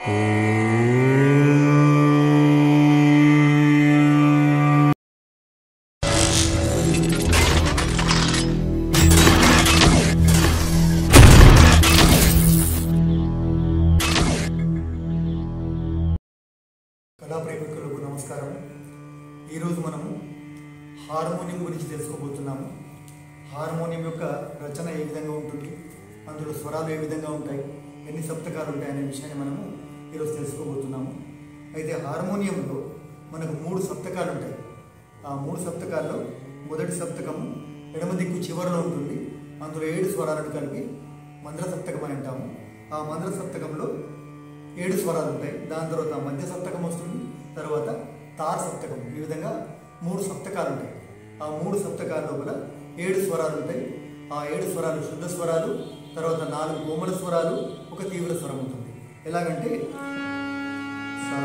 కళా ప్రేమికులకు నమస్కారం ఈరోజు మనము హార్మోనియం గురించి తెలుసుకోబోతున్నాము హార్మోనియం యొక్క రచన ఏ విధంగా ఉంటుంది అందులో స్వరాలు ఏ విధంగా ఉంటాయి ఎన్ని సప్తకాలు ఉంటాయి అనే విషయాన్ని మనము ఈరోజు తెలుసుకోబోతున్నాము అయితే హార్మోనియంలో మనకు మూడు సప్తకాలు ఉంటాయి ఆ మూడు సప్తకాల్లో మొదటి సప్తకము ఎడమ దిక్కు చివరలో ఉంటుంది అందులో ఏడు స్వరాలను కలిపి మంద్ర సప్తకం అని అంటాము ఆ మంద్ర సప్తకంలో ఏడు స్వరాలు ఉంటాయి దాని తర్వాత మధ్య సప్తకం వస్తుంది తర్వాత తార్ సప్తకం ఈ విధంగా మూడు సప్తకాలు ఉంటాయి ఆ మూడు సప్తకాల లోపల ఏడు స్వరాలు ఉంటాయి ఆ ఏడు స్వరాలు శుద్ధ స్వరాలు తర్వాత నాలుగు కోమల స్వరాలు ఒక తీవ్ర స్వరం ఉంటుంది ఎలాగంటే సా,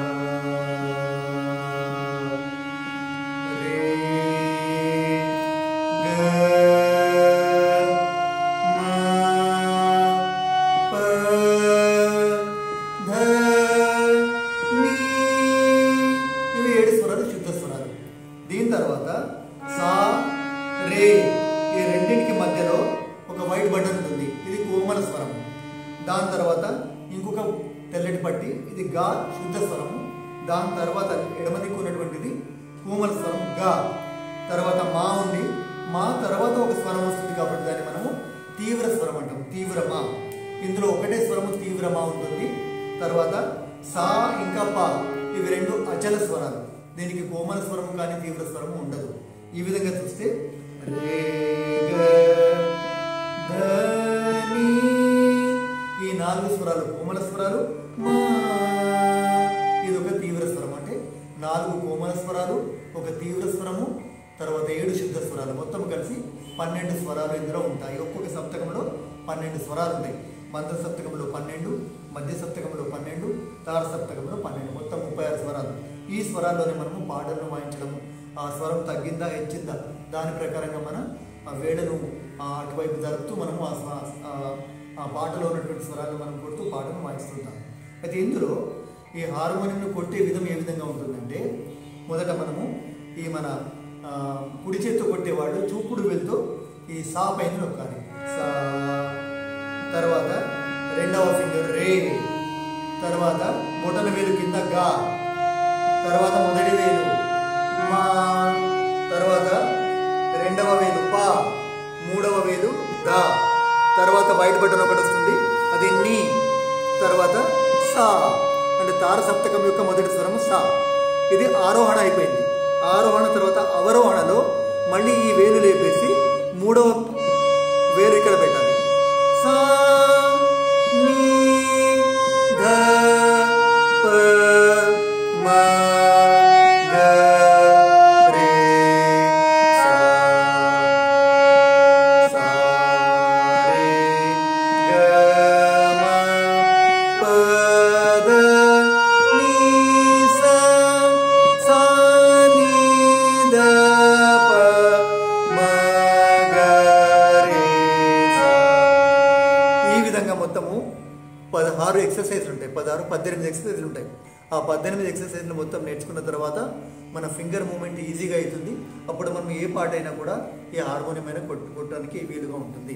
రే, గ, మా, ప, ధ, నీ. ఇవి ఏడు స్వరాలు శుద్ధ స్వరాలు దీని తర్వాత సా రే ఈ రెండింటికి మధ్యలో ఒక వైట్ బటన్ ఉంటుంది ఇది కోమల స్వరం దాని తర్వాత ఇంకొక తెల్లటి పట్టి ఇది గా శుద్ధ స్వరము దాని తర్వాత ఎడమ దిక్కు ఉన్నటువంటిది కోమల స్వరం గా తర్వాత మా ఉంది మా తర్వాత ఒక స్వరం వస్తుంది కాబట్టి దాన్ని మనము తీవ్ర స్వరం అంటాం తీవ్ర మా ఇందులో ఒకటే స్వరము తీవ్ర మా ఉంటుంది తర్వాత సా ఇంకా పా ఇవి రెండు అచల స్వరాలు దీనికి కోమల స్వరం కానీ తీవ్ర స్వరము ఉండదు ఈ విధంగా చూస్తే రే గ, ధ, నీ. ఈ నాలుగు స్వరాలు కోమల స్వరాలు మా ఇది ఒక తీవ్ర స్వరం అంటే నాలుగు కోమల స్వరాలు ఒక తీవ్ర స్వరము తర్వాత ఏడు శుద్ధ స్వరాలు మొత్తం కలిసి పన్నెండు స్వరాలు ఇందులో ఉంటాయి ఒక్కొక్క సప్తకంలో పన్నెండు స్వరాలు ఉంటాయి మంత్ర సప్తకంలో పన్నెండు మధ్య సప్తకంలో పన్నెండు తార సప్తకంలో పన్నెండు మొత్తం ముప్పై ఆరు స్వరాలు ఈ స్వరాల్లోనే మనము పాటలను వాయించడం ఆ స్వరం తగ్గిందా హెచ్చిందా దాని ప్రకారంగా మన ఆ వేడను ఆ అటువైపు జరుపుతూ మనము ఆ స్వ- ఆ- ఆ పాటలో ఉన్నటువంటి స్వరాలను మనం కొడుతూ పాటను వాయిస్తుంటాం అయితే ఇందులో ఈ హార్మోనియంను కొట్టే విధం ఏ విధంగా ఉంటుందంటే మొదట మనము ఈ మన ఆ, కుడి చేత్తో కొట్టేవాళ్ళు చూపుడు వెళ్తూ ఈ సా పైన నొక్కాలి సా తర్వాత రెండవ ఫింగర్ రే తర్వాత బొటన వేలు కింద గా తర్వాత మొదటి వేలు మా తర్వాత రెండవ వేలు పా మూడవ వేలు దా తర్వాత వైట్ బటన్ ఒకటి వస్తుంది అది నీ తర్వాత సా అంటే తార సప్తకం యొక్క మొదటి స్వరము సా ఇది ఆరోహణ అయిపోయింది ఆరోహణ తర్వాత అవరోహణలో మళ్ళీ ఈ వేలు లేపేసి మూడవ వేలు ఇక్కడ పెట్టాలి సా నీ ధ ప మ గ రే సా సా రే గ మ ప ద నీ సా సా నీ ద ప మ గ రే సా ఈ విధంగా మొత్తము పదహారు ఎక్సర్సైజ్లు ఉంటాయి పదహారు పద్దెనిమిది ఎక్సర్సైజ్లు ఉంటాయి ఆ పద్దెనిమిది ఎక్సర్సైజ్లు మొత్తం నేర్చుకున్న తర్వాత మన ఫింగర్ మూమెంట్ ఈజీగా అవుతుంది అప్పుడు మనం ఏ పాట అయినా కూడా ఈ హార్మోనియం అయినా కొట్టు కొట్టడానికి వీలుగా ఉంటుంది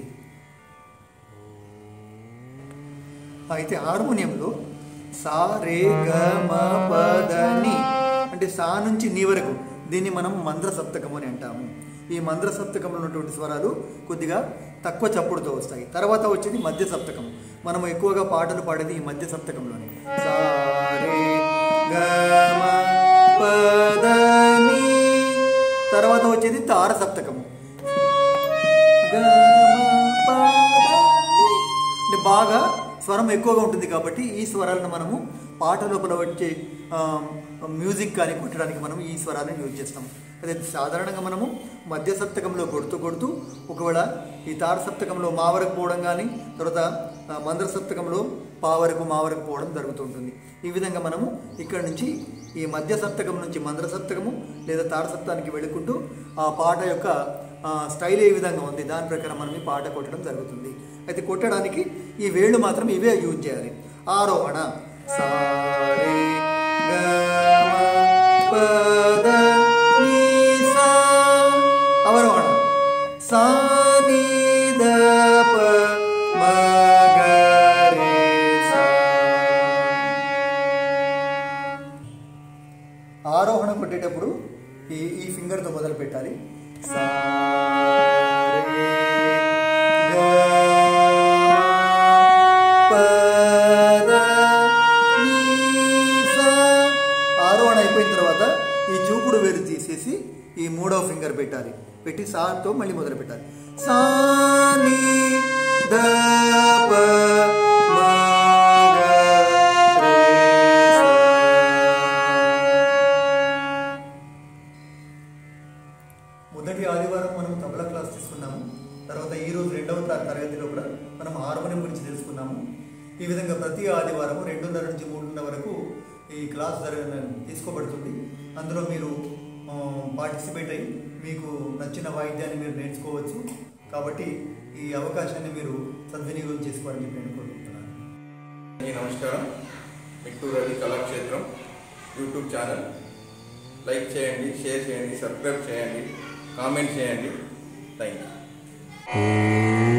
అయితే హార్మోనియంలో సా రే గ మ ప ద ని అంటే సా నుంచి నీ వరకు దీన్ని మనం మంద్ర సప్తకం అని అంటాము ఈ మంద్ర సప్తకంలో ఉన్నటువంటి స్వరాలు కొద్దిగా తక్కువ చప్పుడుతో వస్తాయి తర్వాత వచ్చేది మధ్య సప్తకం మనం ఎక్కువగా పాటలు పాడేది ఈ మధ్య సప్తకంలోనే సా రే గ మ ప ద ని తర్వాత వచ్చేది తార సప్తకము గ మ ప ద ని. అంటే బాగా స్వరం ఎక్కువగా ఉంటుంది కాబట్టి ఈ స్వరాలను మనము పాట లోపల వచ్చే ఆ, మ్యూజిక్ కానీ కొట్టడానికి మనం ఈ స్వరాలను యూజ్ చేస్తాం అదే సాధారణంగా మనము మధ్య సప్తకంలో కొడుతూ కొడుతూ ఒకవేళ ఈ తార సప్తకంలో మా వరకు పోవడం కానీ తర్వాత ఆ, మంద్ర సప్తకంలో పా వరకు మా వరకు పోవడం జరుగుతుంటుంది ఈ విధంగా మనము ఇక్కడ నుంచి ఈ మధ్య సప్తకం నుంచి మంద్ర సప్తకము లేదా తార సప్తానికి వెళ్ళుకుంటూ ఆ పాట యొక్క ఆ, స్టైల్ ఏ విధంగా ఉంది దాని ప్రకారం మనం ఈ పాట కొట్టడం జరుగుతుంది అయితే కొట్టడానికి ఈ వేళ్ళు మాత్రం ఇవే యూజ్ చేయాలి ఆరోహణ సా ఆరోహణ కొట్టేటప్పుడు ఈ ఈ ఫింగర్తో మొదలు పెట్టాలి సా రే, గ, ప, ద, నీ, సా. ఆరోహణ అయిపోయిన తర్వాత ఈ చూపుడు వేలు తీసేసి ఈ మూడవ ఫింగర్ పెట్టాలి పెట్టి సాతో మళ్ళీ మొదలు పెట్టాలి సా నీ, ద, ప, మ, గ, రే, సా. మొదటి ఆదివారం మనం తబలా క్లాస్ తీసుకున్నాము తర్వాత ఈ రోజు రెండవ త- తరగతిలో కూడా మనం హార్మోనియం గురించి తెలుసుకున్నాము ఈ విధంగా ప్రతి ఆదివారం రెండున్నర నుంచి మూడున్నర వరకు ఈ క్లాస్ జరగ తీసుకోబడుతుంది అందులో మీరు ఆ, పార్టిసిపేట్ అయ్యి మీకు నచ్చిన వాయిద్యాన్ని మీరు నేర్చుకోవచ్చు కాబట్టి ఈ అవకాశాన్ని మీరు సద్వినియోగం చేసుకోవాలని చెప్పి నేను కోరుకుంటున్నాను అందరికీ నమస్కారం Mitturu Ravi Kalakshetram YouTube channel like చేయండి షేర్ చేయండి సబ్స్క్రైబ్ చేయండి కామెంట్ చేయండి థ్యాంక్ యూ